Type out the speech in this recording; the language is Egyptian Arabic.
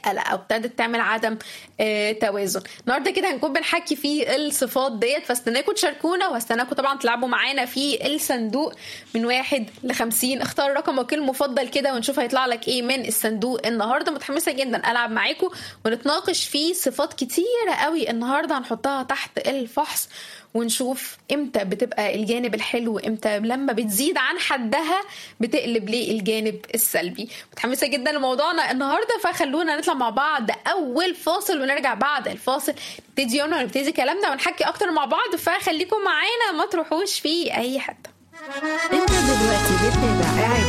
قلق او ابتدت تعمل عدم آه توازن النهارده كده هنكون بنحكي في الصفات ديت فاستناكم تشاركونا واستناكم طبعا تلعبوا معانا في الصندوق من واحد لخمسين اختار رقمك المفضل كده ونشوف هيطلع لك ايه من الصندوق النهارده متحمسه جدا العب معاكم ونتناقش في صفات كتيره قوي النهارده هنحطها تحت الفحص ونشوف امتى بتبقى الجانب الحلو امتى لما بتزيد عن حدها بتقلب للجانب السلبي متحمسه جدا لموضوعنا النهارده فخلونا نطلع مع بعض اول فاصل ونرجع بعد الفاصل نبتدي يومنا ونبتدي كلامنا ونحكي اكتر مع بعض فخليكم معانا ما تروحوش في اي حته انت دلوقتي بتتابع